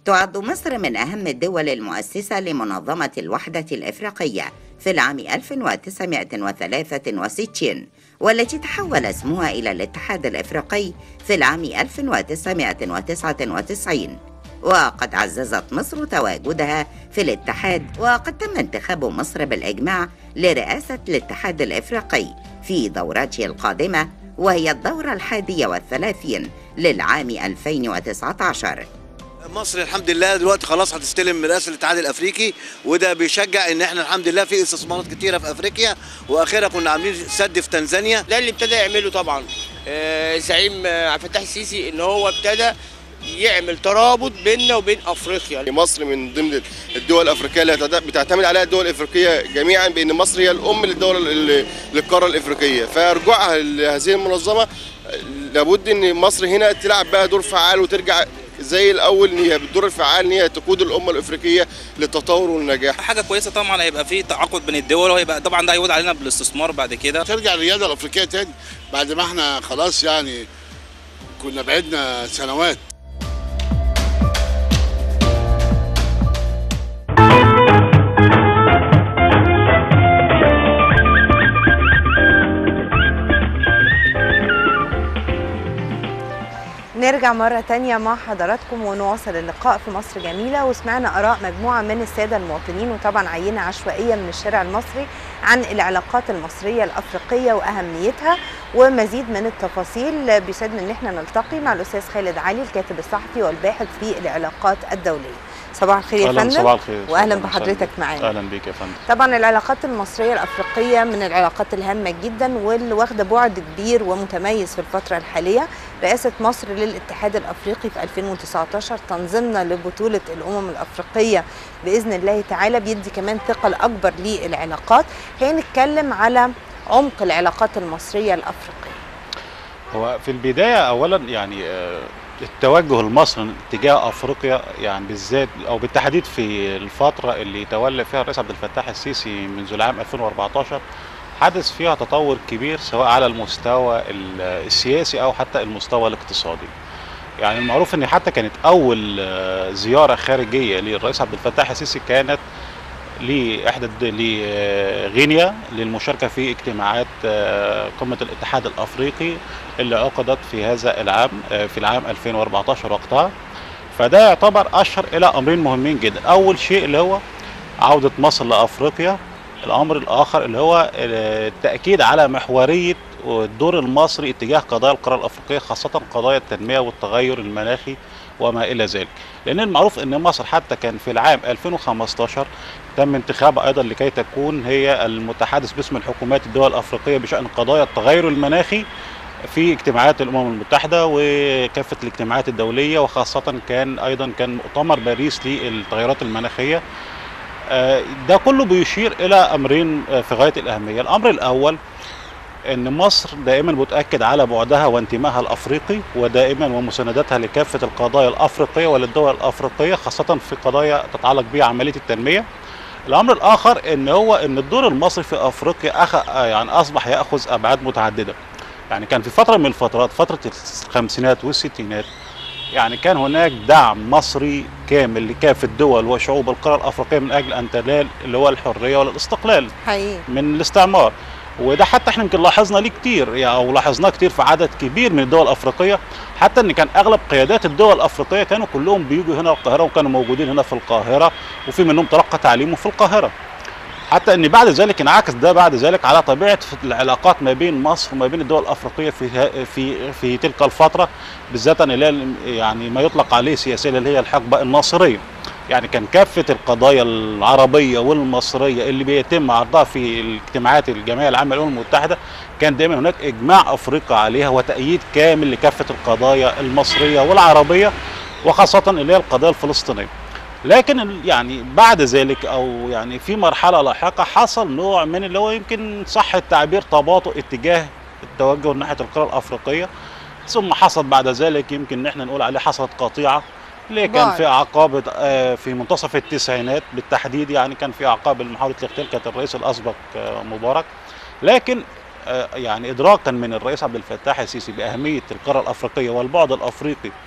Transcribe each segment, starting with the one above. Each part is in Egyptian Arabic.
تعد مصر من أهم الدول المؤسسة لمنظمة الوحدة الإفريقية في العام 1963 والتي تحول اسمها إلى الاتحاد الإفريقي في العام 1999 وقد عززت مصر تواجدها في الاتحاد وقد تم انتخاب مصر بالإجماع لرئاسة الاتحاد الإفريقي في دورته القادمة وهي الدورة الحادية والثلاثين للعام 2019 مصر الحمد لله دلوقتي خلاص هتستلم رئاسه الاتحاد الافريقي وده بيشجع ان احنا الحمد لله في استثمارات كتيره في افريقيا واخيرا كنا عاملين سد في تنزانيا ده اللي ابتدى يعمله طبعا آه، زعيم آه، عبد الفتاح السيسي ان هو ابتدى يعمل ترابط بيننا وبين افريقيا مصر من ضمن الدول الافريقيه اللي هتد- بتعتمد عليها الدول الافريقيه جميعا بان مصر هي الام للدول ال- للقاره الافريقيه فرجوعها لهذه المنظمه لابد ان مصر هنا تلعب بقى دور فعال وترجع زي الاول ان هي بالدور الفعال ان هي تقود الامه الافريقيه للتطور والنجاح حاجه كويسه طبعا هيبقى في تعاقد بين الدول وهيبقى طبعا ده هيعود علينا بالاستثمار بعد كده ترجع الرياضه الافريقيه تاني بعد ما احنا خلاص يعني كنا بعدنا سنوات نرجع مرة تانية مع حضراتكم ونواصل اللقاء في مصر جميلة وسمعنا آراء مجموعة من السادة المواطنين وطبعا عينة عشوائية من الشارع المصري عن العلاقات المصرية الأفريقية وأهميتها ومزيد من التفاصيل بيسعدنا إن احنا نلتقي مع الأستاذ خالد علي الكاتب الصحفي والباحث في العلاقات الدولية صباح الخير يا اهلا فندم صباح الخير وأهلا صباح بحضرتك الخير. معانا اهلا بيك يا فندم طبعا العلاقات المصرية الأفريقية من العلاقات الهامة جدا واللي واخدة بعد كبير ومتميز في الفترة الحالية رئاسة مصر للاتحاد الأفريقي في 2019 تنظيمنا لبطولة الأمم الأفريقية بإذن الله تعالى بيدي كمان ثقل أكبر للعلاقات خلينا نتكلم على عمق العلاقات المصرية الأفريقية هو في البدايه اولا يعني آه، التوجه المصري تجاه افريقيا يعني بالذات او بالتحديد في الفتره اللي تولى فيها الرئيس عبد الفتاح السيسي منذ العام 2014 حدث فيها تطور كبير سواء على المستوى ال- السياسي او حتى المستوى الاقتصادي. يعني المعروف ان حتى كانت اول آه، زياره خارجيه للرئيس عبد الفتاح السيسي كانت لاحدى الد- لغينيا للمشاركه في اجتماعات آه، قمه الاتحاد الافريقي اللي عقدت في هذا العام آه، في العام 2014 وقتها فده يعتبر اشهر الى امرين مهمين جدا اول شيء اللي هو عوده مصر لافريقيا الامر الاخر اللي هو آه، التاكيد على محوريه الدور المصري اتجاه قضايا القاره الافريقيه خاصه قضايا التنميه والتغير المناخي وما الى ذلك لان المعروف ان مصر حتى كان في العام 2015 تم انتخابها ايضا لكي تكون هي المتحدث باسم الحكومات الدول الافريقيه بشان قضايا التغير المناخي في اجتماعات الامم المتحده وكافه الاجتماعات الدوليه وخاصه كان ايضا كان مؤتمر باريس للتغيرات المناخيه آه، ده كله بيشير الى امرين آه، في غايه الاهميه الامر الاول ان مصر دائما بتاكد على بعدها وانتمائها الافريقي ودائما ومساندتها لكافه القضايا الافريقيه وللدول الافريقيه خاصه في قضايا تتعلق بعمليه التنميه الامر الاخر ان هو ان الدور المصري في افريقيا أخ... يعني اصبح ياخذ ابعاد متعدده يعني كان في فتره من الفترات فتره الخمسينات والستينات يعني كان هناك دعم مصري كامل لكافه دول وشعوب القاره الافريقيه من اجل ان تنال اللي هو الحريه والاستقلال حقيقي من الاستعمار وده حتى احنا يمكن لاحظنا ليه كتير يعني او لاحظناه كتير في عدد كبير من الدول الافريقيه حتى ان كان اغلب قيادات الدول الافريقيه كانوا كلهم بيجوا هنا القاهره وكانوا موجودين هنا في القاهره وفي منهم تلقى تعليمه في القاهره حتى ان بعد ذلك انعكس ده بعد ذلك على طبيعه العلاقات ما بين مصر وما بين الدول الافريقيه في ه- في في تلك الفتره بالذات اللي هي يعني ما يطلق عليه سياسيا اللي هي الحقبه الناصريه يعني كان كافه القضايا العربيه والمصريه اللي بيتم عرضها في الاجتماعات الجمعيه العامه للامم المتحده كان دايما هناك اجماع افريقيا عليها وتأييد كامل لكافه القضايا المصريه والعربيه وخاصه اللي هي القضيه الفلسطينيه. لكن ال- يعني بعد ذلك او يعني في مرحله لاحقه حصل نوع من اللي هو يمكن صح التعبير تباطؤ اتجاه التوجه ناحيه القاره الافريقيه ثم حصل بعد ذلك يمكن ان احنا نقول عليه حصلت قطيعه اللي كان بعد. في عقاب آه، في منتصف التسعينات بالتحديد يعني كان في عقاب محاوله الاغتيال كانت الرئيس الاسبق آه، مبارك لكن آه، يعني ادراكا من الرئيس عبد الفتاح السيسي باهميه القاره الافريقيه والبعد الافريقي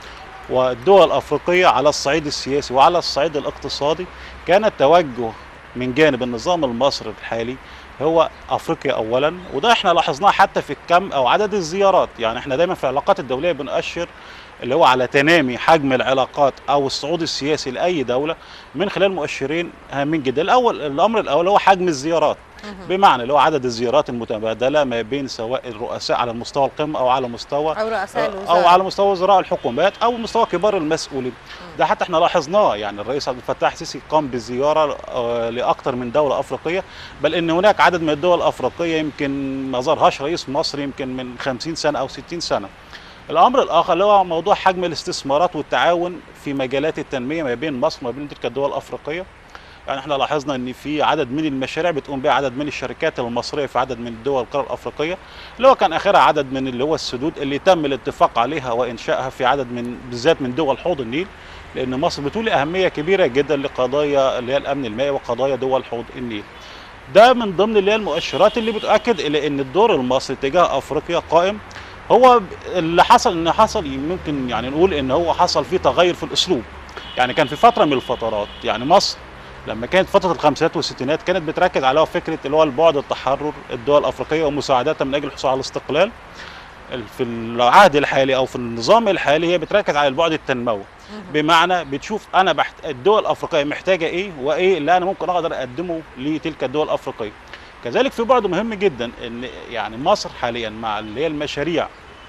والدول الافريقيه على الصعيد السياسي وعلى الصعيد الاقتصادي كان التوجه من جانب النظام المصري الحالي هو افريقيا اولا وده احنا لاحظناه حتى في الكم او عدد الزيارات يعني احنا دايما في العلاقات الدوليه بنؤشر اللي هو على تنامي حجم العلاقات او الصعود السياسي لاي دوله من خلال مؤشرين هامين جدا الاول الامر الاول هو حجم الزيارات بمعنى اللي هو عدد الزيارات المتبادله ما بين سواء الرؤساء على مستوى القمه او على مستوى او رؤساء او الوزراء على مستوى وزراء الحكومات او مستوى كبار المسؤولين ده حتى احنا لاحظناه يعني الرئيس عبد الفتاح السيسي قام بزياره آه، لاكثر من دوله افريقيه بل ان هناك عدد من الدول الافريقيه يمكن ما زارهاش رئيس مصر يمكن من 50 سنه او 60 سنه الامر الاخر اللي هو موضوع حجم الاستثمارات والتعاون في مجالات التنميه ما بين مصر وما بين تلك الدول الافريقيه يعني احنا لاحظنا ان في عدد من المشاريع بتقوم بها عدد من الشركات المصريه في عدد من الدول القاره الافريقيه اللي هو كان اخرها عدد من اللي هو السدود اللي تم الاتفاق عليها وانشائها في عدد من بالذات من دول حوض النيل لان مصر بتولي اهميه كبيره جدا لقضايا اللي هي الامن المائي وقضايا دول حوض النيل ده من ضمن اللي هي المؤشرات اللي بتؤكد الى ان الدور المصري تجاه افريقيا قائم هو ب- اللي حصل ان حصل ممكن يعني نقول ان هو حصل فيه تغير في الاسلوب يعني كان في فتره من الفترات يعني مصر لما كانت فتره الخمسينات والستينات كانت بتركز على فكره اللي هو البعد التحرر الدول الافريقيه ومساعدتها من اجل الحصول على الاستقلال ال- في العهد الحالي او في النظام الحالي هي بتركز على البعد التنموي بمعنى بتشوف انا بحت... الدول الافريقيه محتاجه ايه وايه اللي انا ممكن اقدر اقدمه لتلك الدول الافريقيه كذلك في بعد مهم جدا ان يعني مصر حاليا مع اللي هي المشاريع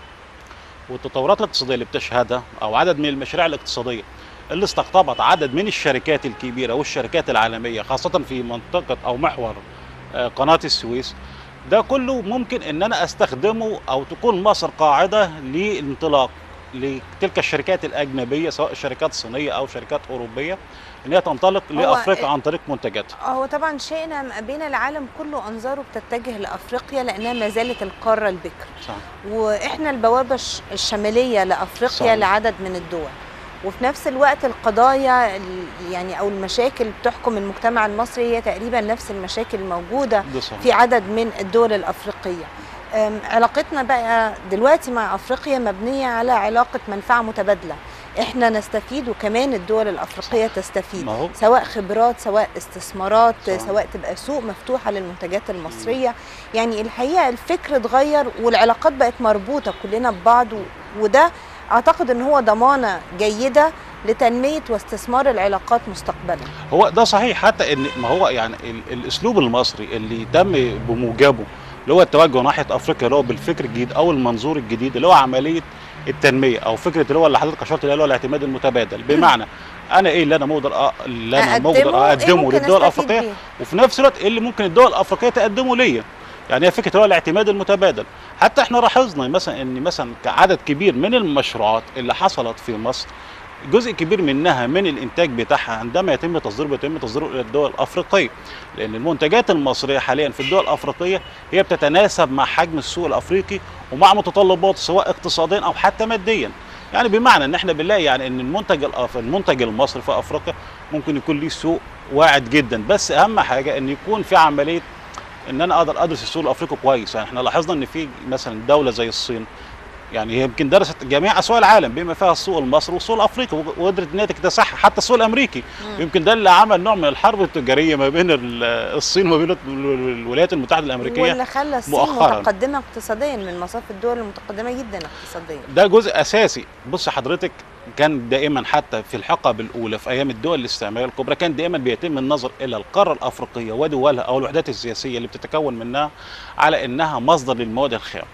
والتطورات الاقتصاديه اللي بتشهدها او عدد من المشاريع الاقتصاديه اللي استقطبت عدد من الشركات الكبيره والشركات العالميه خاصه في منطقه او محور آه، قناه السويس ده كله ممكن ان انا استخدمه او تكون مصر قاعده لانطلاق لتلك الشركات الاجنبيه سواء شركات صينيه او شركات اوروبيه ان هي تنطلق هو لافريقيا عن طريق منتجاتها هو طبعا شئنا ما بين العالم كله انظاره بتتجه لافريقيا لانها ما زالت القاره البكر صح. واحنا البوابه الش- الشماليه لافريقيا صحيح. لعدد من الدول وفي نفس الوقت القضايا ال- يعني او المشاكل بتحكم المجتمع المصري هي تقريبا نفس المشاكل الموجوده ده صحيح. في عدد من الدول الافريقيه أم، علاقتنا بقى دلوقتي مع افريقيا مبنيه على علاقه منفعه متبادله احنا نستفيد وكمان الدول الافريقيه تستفيد ما هو سواء خبرات سواء استثمارات صح. سواء تبقى سوق مفتوحه للمنتجات المصريه يعني الحقيقه الفكر اتغير والعلاقات بقت مربوطه كلنا ببعض و- وده اعتقد ان هو ضمانه جيده لتنميه واستثمار العلاقات مستقبلا هو ده صحيح حتى ان ما هو يعني ال- الاسلوب المصري اللي تم بموجبه اللي هو التوجه ناحيه افريقيا اللي هو بالفكر الجديد او المنظور الجديد اللي هو عمليه التنميه او فكره اللي هو اللي حضرتك اشرت اليه اللي هو الاعتماد المتبادل بمعنى انا ايه اللي انا مقدر أ- اللي انا أقدمه، مقدر إيه اقدمه ممكن للدول أستفيد الافريقيه بيه؟ وفي نفس الوقت ايه اللي ممكن الدول الافريقيه تقدمه ليا يعني هي فكره اللي هو الاعتماد المتبادل حتى احنا لاحظنا مثلا ان مثلا كعدد كبير من المشروعات اللي حصلت في مصر جزء كبير منها من الانتاج بتاعها عندما يتم تصديره بيتم تصديره الى الدول الافريقيه لان المنتجات المصريه حاليا في الدول الافريقيه هي بتتناسب مع حجم السوق الافريقي ومع متطلبات سواء اقتصاديا او حتى ماديا يعني بمعنى ان احنا بنلاقي يعني ان المنتج الأف- المنتج المصري في افريقيا ممكن يكون ليه سوق واعد جدا بس اهم حاجه ان يكون في عمليه ان انا اقدر ادرس السوق الافريقي كويس يعني احنا لاحظنا ان في مثلا دوله زي الصين يعني هي يمكن درست جميع اسواق العالم بما فيها السوق المصري والسوق الافريقي وق- وقدرت ان هي تكتسحها حتى السوق الامريكي يمكن ده اللي عمل نوع من الحرب التجاريه ما بين ال- الصين وما بين ال- الولايات المتحده الامريكيه واللي خلى الصين مؤخراً. متقدمه اقتصاديا من مصاف الدول المتقدمه جدا اقتصاديا ده جزء اساسي بص حضرتك كان دائما حتى في الحقب الاولى في ايام الدول الاستعماريه الكبرى كان دائما بيتم النظر الى القاره الافريقيه ودولها او الوحدات السياسيه اللي بتتكون منها على انها مصدر للمواد الخام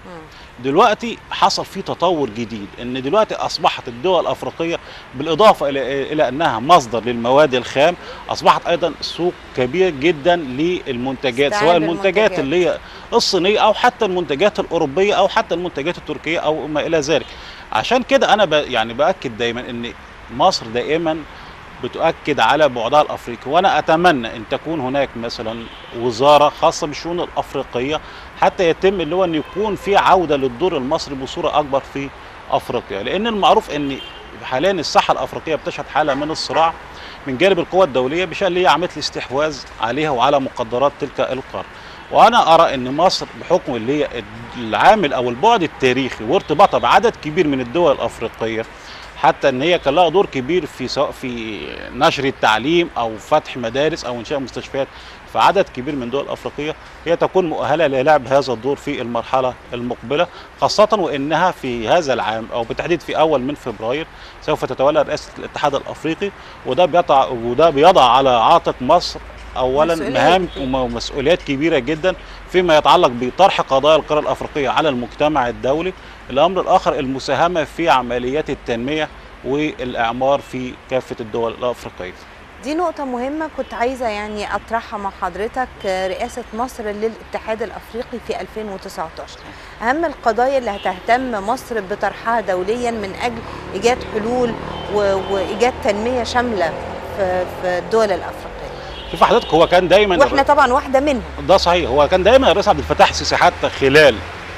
دلوقتي حصل في تطور جديد ان دلوقتي اصبحت الدول الافريقيه بالاضافه الى الى انها مصدر للمواد الخام اصبحت ايضا سوق كبير جدا للمنتجات استيعاب سواء المنتجات المنتجات. اللي هي الصينيه او حتى المنتجات الاوروبيه او حتى المنتجات التركيه او ما الى ذلك عشان كده انا ب يعني باكد دايما ان مصر دائما بتؤكد على بعدها الافريقي وانا اتمنى ان تكون هناك مثلا وزاره خاصه بالشؤون الافريقيه حتى يتم اللي هو ان يكون في عوده للدور المصري بصوره اكبر في افريقيا لان المعروف ان حاليا الساحه الافريقيه بتشهد حاله من الصراع من جانب القوى الدوليه بشان اللي هي عمليه الاستحواذ عليها وعلى مقدرات تلك القاره وانا ارى ان مصر بحكم اللي هي العامل او البعد التاريخي وارتباطها بعدد كبير من الدول الافريقيه حتى ان هي كان لها دور كبير في سواء في نشر التعليم او فتح مدارس او انشاء مستشفيات في عدد كبير من دول افريقيه هي تكون مؤهله للعب هذا الدور في المرحله المقبله خاصه وانها في هذا العام او بالتحديد في اول من فبراير سوف تتولى رئاسه الاتحاد الافريقي وده بيضع وده بيضع على عاتق مصر اولا مسؤوليات مهام كتير. ومسؤوليات كبيره جدا فيما يتعلق بطرح قضايا القاره الافريقيه على المجتمع الدولي الامر الاخر المساهمه في عمليات التنميه والاعمار في كافه الدول الافريقيه دي نقطة مهمة كنت عايزة يعني أطرحها مع حضرتك آه، رئاسة مصر للاتحاد الأفريقي في 2019 أهم القضايا اللي هتهتم مصر بطرحها دوليا من أجل إيجاد حلول و- وإيجاد تنمية شاملة في في الدول الأفريقية شوف حضرتك هو كان دايما وإحنا طبعا واحدة منهم ده صحيح هو كان دايما الرئيس عبد الفتاح السيسي حتى خلال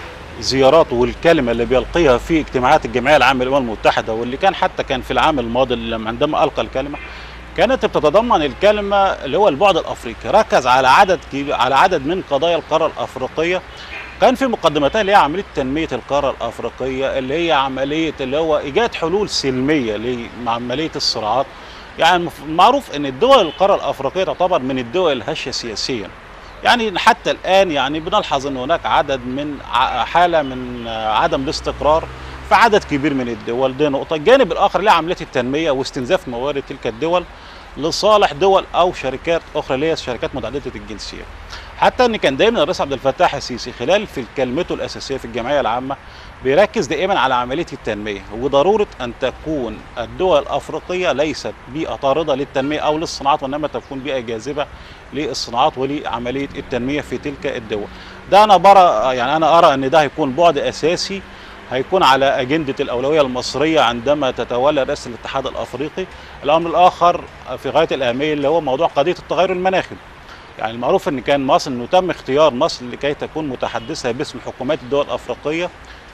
زياراته والكلمه اللي بيلقيها في اجتماعات الجمعيه العامه للامم المتحده واللي كان حتى كان في العام الماضي لما عندما القى الكلمه كانت بتتضمن الكلمه اللي هو البعد الافريقي ركز على عدد كبير على عدد من قضايا القاره الافريقيه كان في مقدمتها اللي هي عمليه تنميه القاره الافريقيه اللي هي عمليه اللي هو ايجاد حلول سلميه لعمليه الصراعات يعني المف- معروف ان الدول القاره الافريقيه تعتبر من الدول الهشه سياسيا يعني حتى الان يعني بنلحظ ان هناك عدد من ع- حاله من آه، عدم الاستقرار في عدد كبير من الدول دي نقطه الجانب الاخر اللي هي عمليه التنميه واستنزاف موارد تلك الدول لصالح دول او شركات اخرى اللي هي شركات متعدده الجنسيه حتى ان كان دايما الرئيس عبد الفتاح السيسي خلال في كلمته الاساسيه في الجمعيه العامه بيركز دائما على عمليه التنميه وضروره ان تكون الدول الافريقيه ليست بيئه طارده للتنميه او للصناعات وانما تكون بيئه جاذبه للصناعات ولعمليه التنميه في تلك الدول. ده انا برى يعني انا ارى ان ده هيكون بعد اساسي هيكون على اجنده الاولويه المصريه عندما تتولى رئاسه الاتحاد الافريقي. الامر الاخر في غايه الاهميه اللي هو موضوع قضيه التغير المناخي. يعني المعروف ان كان مصر انه تم اختيار مصر لكي تكون متحدثه باسم حكومات الدول الافريقيه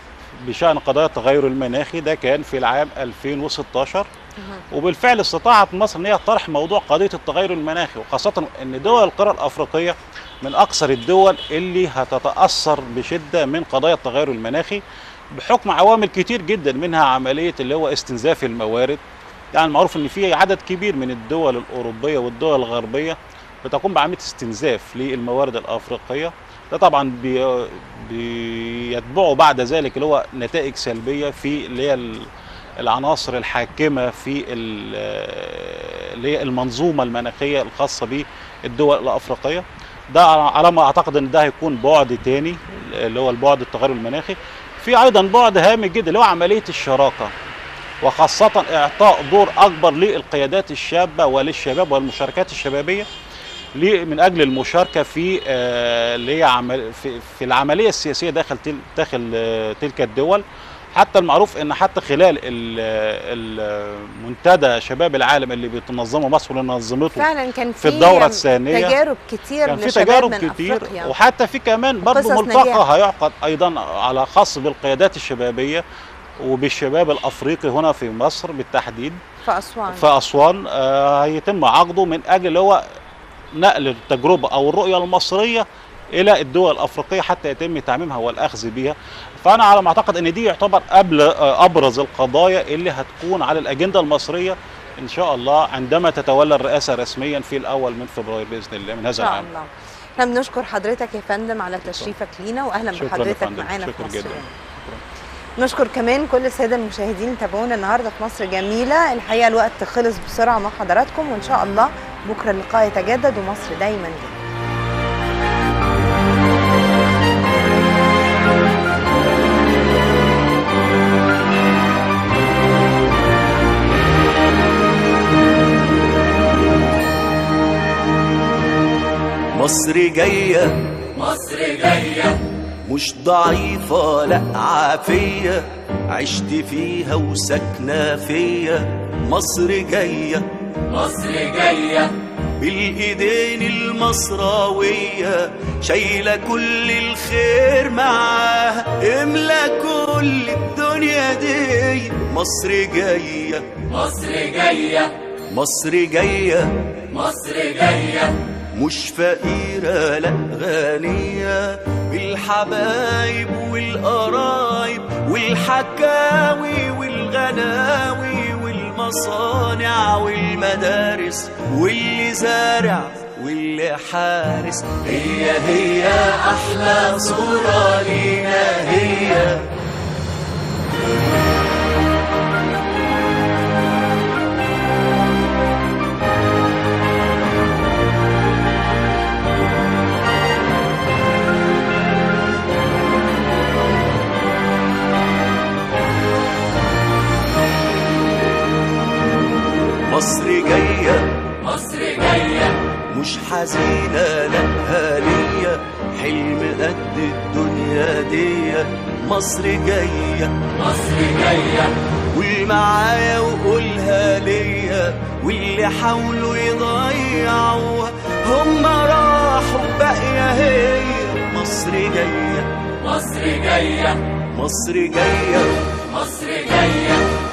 بشان قضايا التغير المناخي ده كان في العام 2016 وبالفعل استطاعت مصر ان هي طرح موضوع قضيه التغير المناخي وخاصه ان دول القاره الافريقيه من اكثر الدول اللي هتتاثر بشده من قضايا التغير المناخي بحكم عوامل كتير جدا منها عمليه اللي هو استنزاف الموارد يعني معروف ان في عدد كبير من الدول الاوروبيه والدول الغربيه بتقوم بعمليه استنزاف للموارد الافريقيه ده طبعا بي بيتبعه بعد ذلك اللي هو نتائج سلبيه في اللي هي ال- العناصر الحاكمه في ال- اللي هي المنظومه المناخيه الخاصه بالدول الافريقيه ده على ما اعتقد ان ده هيكون بعد تاني اللي هو البعد التغير المناخي في ايضا بعد هام جدا اللي هو عمليه الشراكه وخاصة إعطاء دور أكبر للقيادات الشابة وللشباب والمشاركات الشبابية ليه- من أجل المشاركة في آه، اللي هي عمل في, في العملية السياسية داخل تل داخل آه، تلك الدول حتى المعروف ان حتى خلال ال- المنتدى شباب العالم اللي بتنظمه مصر واللي نظمته فعلا كان في الدورة الثانية تجارب كتير كان في لشباب تجارب من كتير أفريقيا. وحتى في كمان برضه قصص ملتقى نجاح. هيعقد ايضا على خاص بالقيادات الشبابيه وبالشباب الافريقي هنا في مصر بالتحديد في أسوان في اسوان آه، هيتم عقده من اجل اللي هو نقل التجربه او الرؤيه المصريه الى الدول الافريقيه حتى يتم تعميمها والاخذ بها فانا على ما اعتقد ان دي يعتبر قبل آه، ابرز القضايا اللي هتكون على الاجنده المصريه ان شاء الله عندما تتولى الرئاسه رسميا في الاول من فبراير باذن الله من إن هذا شاء العام الله احنا بنشكر حضرتك يا فندم على تشريفك لينا واهلا شكراً يا بحضرتك فندم. معانا في شكراً مصر جداً. جميلة. نشكر كمان كل الساده المشاهدين اللي تابعونا النهارده في مصر جميله الحقيقه الوقت خلص بسرعه مع حضراتكم وان شاء الله بكره اللقاء يتجدد ومصر دايما جدا مصر جاية مصر جاية مش ضعيفة لا عافية عشت فيها وساكنة فيا مصر جاية مصر جاية بالإيدين المصراوية شايلة كل الخير معاها املا كل الدنيا دي مصر جاية مصر جاية مصر جاية مصر جاية مش فقيرة لا غنية بالحبايب والقرايب والحكاوي والغناوي المصانع والمدارس واللي زارع واللي حارس هي هي أحلى صورة لينا هي مصر جاية مصر جاية مش حزينة لا هالية حلم قد الدنيا دي مصر جاية مصر جاية قول معايا وقولها ليا واللي حاولوا يضيعوها هم راحوا باقية هي مصر جاية مصر جاية مصر جاية مصر جاية